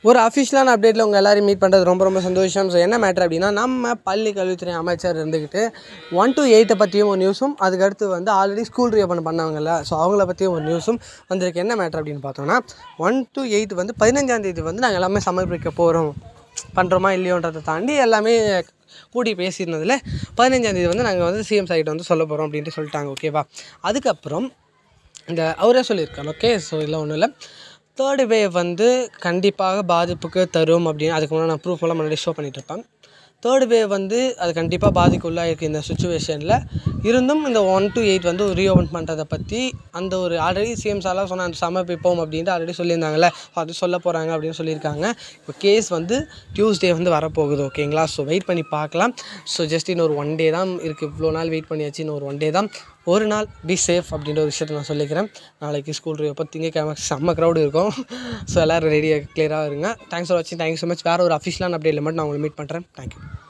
ஒரு அஃபிஷியலான அப்டேட்டில் உங்கள் எல்லாரையும் மீட் பண்ணுறது ரொம்ப ரொம்ப சந்தோஷம் ஸோ என்ன மேட்ரு அப்படின்னா நம்ம பள்ளி கல்வித்துறை அமைச்சர் இருந்துக்கிட்டு ஒன் to எயிட்டை பற்றியும் ஒரு நியூஸும் அதுக்கடுத்து வந்து ஆல்ரெடி ஸ்கூல் ரீஓப்பன் பண்ணவங்கல்ல ஸோ அவங்கள பற்றியும் ஒரு நியூஸும் வந்திருக்கு என்ன மேட்ரு அப்படின்னு பார்த்தோன்னா ஒன் to எயிட் வந்து பதினஞ்சாந்தேதி வந்து நாங்கள் எல்லாமே சமர்ப்பிக்க போகிறோம் பண்ணுறோமா இல்லையோன்றதை தாண்டி எல்லாமே கூடி பேசியிருந்ததில் பதினஞ்சாந்தேதி வந்து நாங்கள் வந்து சிஎம் சைட் வந்து சொல்ல போகிறோம் அப்படின்ட்டு சொல்லிட்டாங்க ஓகேவா அதுக்கப்புறம் இந்த அவரே சொல்லியிருக்காரு ஓகே ஸோ இல்லை ஒன்றும் இல்லை தேர்டு வேவ் வந்து கண்டிப்பாக பாதிப்புக்கு தரும் அப்படின்னு அதுக்கு முன்னாடி நான் ப்ரூஃப் எல்லாம் முன்னாடி ஷோ பண்ணிட்டு இருப்பேன் தேர்டு வேவ் வந்து அது கண்டிப்பாக பாதிக்குள்ளாக இருக்குது இந்த சுச்சுவேஷனில் இருந்தும் இந்த ஒன் to எயிட் வந்து ரீஓபன் பண்ணுறதை பற்றி அந்த ஒரு ஆல்ரெடி சிஎம் சார்லாம் சொன்ன அந்த சமர்ப்பிப்போம் அப்படின்ட்டு ஆல்ரெடி சொல்லியிருந்தாங்கல்ல அது சொல்ல போகிறாங்க அப்படின்னு சொல்லியிருக்காங்க இப்போ கேஸ் வந்து டியூஸ்டே வந்து வரப்போகுது ஓகேங்களா ஸோ வெயிட் பண்ணி பார்க்கலாம் ஸோ ஜஸ்ட் இன்னொரு ஒன் டே தான் இருக்குது இவ்வளோ நாள் வெயிட் பண்ணியாச்சு இன்னொரு ஒன் டே தான் ஒரு நாள் பி சேஃப் அப்படின்ற ஒரு விஷயத்தை நான் சொல்லிக்கிறேன் நாளைக்கு ஸ்கூல் எப்போ திங்கக்கிழமை செம்ம க்ரௌடு இருக்கும் ஸோ எல்லோரும் ரெடியாக கிளியராக இருங்க தேங்க்ஸ் ஃபார் வாட்சிங் தேங்க்யூ ஸோ மச் வேறு ஒரு அஃபிஷியலான அப்டேட்டில் மட்டும் நான் உங்களை மீட் பண்ணுறேன் தேங்க்யூ